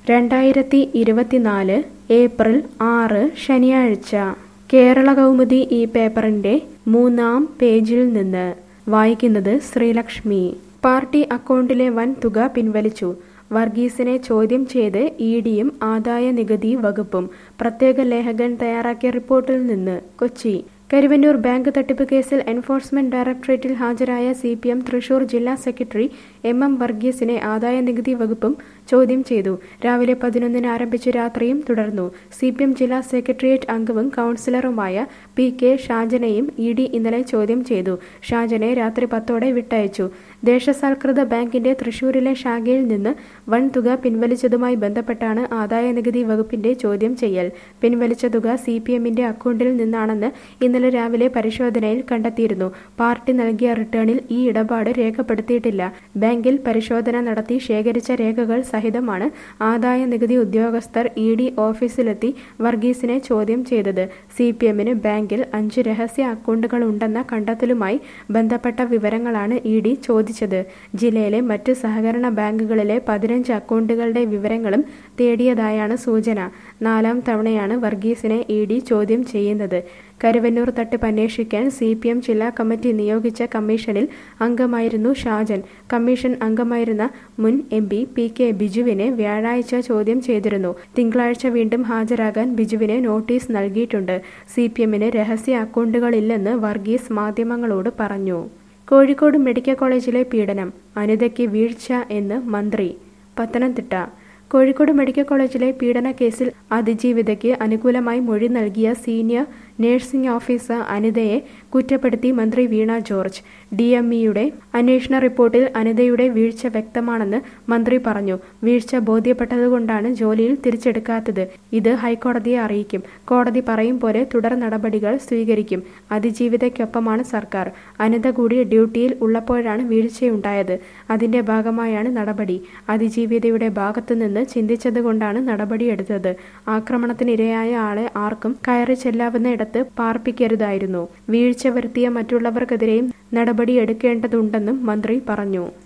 രണ്ടായിരത്തി ഇരുപത്തിനാല് ഏപ്രിൽ ആറ് ശനിയാഴ്ച കേരള കൗമുദി ഈ പേപ്പറിന്റെ മൂന്നാം പേജിൽ നിന്ന് വായിക്കുന്നത് ശ്രീലക്ഷ്മി പാർട്ടി അക്കൗണ്ടിലെ വൻ തുക പിൻവലിച്ചു വർഗീസിനെ ചോദ്യം ചെയ്ത് ഇ ഡിയും ആദായ നികുതി വകുപ്പും പ്രത്യേക ലേഖകൻ തയ്യാറാക്കിയ റിപ്പോർട്ടിൽ നിന്ന് കൊച്ചി കരുവന്നൂർ ബാങ്ക് തട്ടിപ്പ് കേസിൽ എൻഫോഴ്സ്മെന്റ് ഡയറക്ടറേറ്റിൽ ഹാജരായ സി പി എം തൃശൂർ ജില്ലാ സെക്രട്ടറി എം എം വർഗീസിനെ ആദായ നികുതി വകുപ്പും ചോദ്യം ചെയ്തു രാവിലെ പതിനൊന്നിന് ആരംഭിച്ച് രാത്രിയും തുടർന്നു സി പി എം ജില്ലാ സെക്രട്ടേറിയറ്റ് അംഗവും കൗൺസിലറുമായ പി കെ ഷാജനെയും ഇ ഡി ഇന്നലെ ചോദ്യം ചെയ്തു ഷാജനെ രാത്രി പത്തോടെ വിട്ടയച്ചു ദേശസാൽകൃത ബാങ്കിന്റെ തൃശൂരിലെ ശാഖയിൽ നിന്ന് വൻ തുക പിൻവലിച്ചതുമായി ബന്ധപ്പെട്ടാണ് ആദായ നികുതി വകുപ്പിന്റെ ചോദ്യം ചെയ്യൽ പിൻവലിച്ച തുക സി പി എമ്മിന്റെ അക്കൗണ്ടിൽ നിന്നാണെന്ന് ഇന്നലെ രാവിലെ പരിശോധനയിൽ കണ്ടെത്തിയിരുന്നു പാർട്ടി നൽകിയ റിട്ടേണിൽ ഈ ഇടപാട് രേഖപ്പെടുത്തിയിട്ടില്ല ബാങ്കിൽ പരിശോധന നടത്തി ശേഖരിച്ച രേഖകൾ സഹിതമാണ് ആദായ നികുതി ഉദ്യോഗസ്ഥർ ഇ ഡി ഓഫീസിലെത്തി വർഗീസിനെ ചോദ്യം ചെയ്തത് സി പി എമ്മിന് ബാങ്കിൽ അഞ്ച് രഹസ്യ അക്കൗണ്ടുകൾ ഉണ്ടെന്ന കണ്ടെത്തലുമായി ബന്ധപ്പെട്ട വിവരങ്ങളാണ് ഇ ഡി ചോദിച്ചത് ജില്ലയിലെ മറ്റ് സഹകരണ ബാങ്കുകളിലെ പതിനഞ്ച് അക്കൗണ്ടുകളുടെ വിവരങ്ങളും തേടിയതായാണ് സൂചന നാലാം തവണയാണ് വർഗീസിനെ ഇ ഡി ചോദ്യം ചെയ്യുന്നത് കരുവന്നൂർ തട്ടിപ്പ് അന്വേഷിക്കാൻ സി പി എം ജില്ലാ കമ്മിറ്റി നിയോഗിച്ച കമ്മീഷനിൽ അംഗമായിരുന്നു ഷാജൻ കമ്മീഷൻ അംഗമായിരുന്ന മുൻ എം പി പി കെ ബിജുവിനെ വ്യാഴാഴ്ച ചോദ്യം ചെയ്തിരുന്നു തിങ്കളാഴ്ച വീണ്ടും ഹാജരാകാൻ ബിജുവിന് നോട്ടീസ് നൽകിയിട്ടുണ്ട് സി പി എമ്മിന് രഹസ്യ അക്കൗണ്ടുകളില്ലെന്ന് വർഗീസ് മാധ്യമങ്ങളോട് പറഞ്ഞു കോഴിക്കോട് മെഡിക്കൽ കോളേജിലെ പീഡനം അനിതയ്ക്ക് വീഴ്ച എന്ന് മന്ത്രി പത്തനംതിട്ട കോഴിക്കോട് മെഡിക്കൽ കോളേജിലെ പീഡന കേസിൽ അതിജീവിതയ്ക്ക് അനുകൂലമായി മൊഴി നൽകിയ സീനിയർ നഴ്സിംഗ് ഓഫീസർ അനിതയെ കുറ്റപ്പെടുത്തി മന്ത്രി വീണ ജോർജ് ഡി എം ഇയുടെ അന്വേഷണ റിപ്പോർട്ടിൽ അനിതയുടെ വീഴ്ച വ്യക്തമാണെന്ന് മന്ത്രി പറഞ്ഞു വീഴ്ച ബോധ്യപ്പെട്ടതുകൊണ്ടാണ് ജോലിയിൽ തിരിച്ചെടുക്കാത്തത് ഇത് ഹൈക്കോടതിയെ അറിയിക്കും കോടതി പറയും പോലെ തുടർ നടപടികൾ സ്വീകരിക്കും അതിജീവിതയ്ക്കൊപ്പമാണ് സർക്കാർ അനിത കൂടി ഡ്യൂട്ടിയിൽ ഉള്ളപ്പോഴാണ് വീഴ്ചയുണ്ടായത് അതിന്റെ ഭാഗമായാണ് നടപടി അതിജീവിതയുടെ ഭാഗത്തുനിന്ന് ചിന്തിച്ചതുകൊണ്ടാണ് നടപടിയെടുത്തത് ആക്രമണത്തിനിരയായ ആളെ ആർക്കും കയറി ചെല്ലാവുന്ന ഇടത്ത് പാർപ്പിക്കരുതായിരുന്നു വീഴ്ച വരുത്തിയ മറ്റുള്ളവർക്കെതിരെയും നടപടിയെടുക്കേണ്ടതുണ്ടെന്നും മന്ത്രി പറഞ്ഞു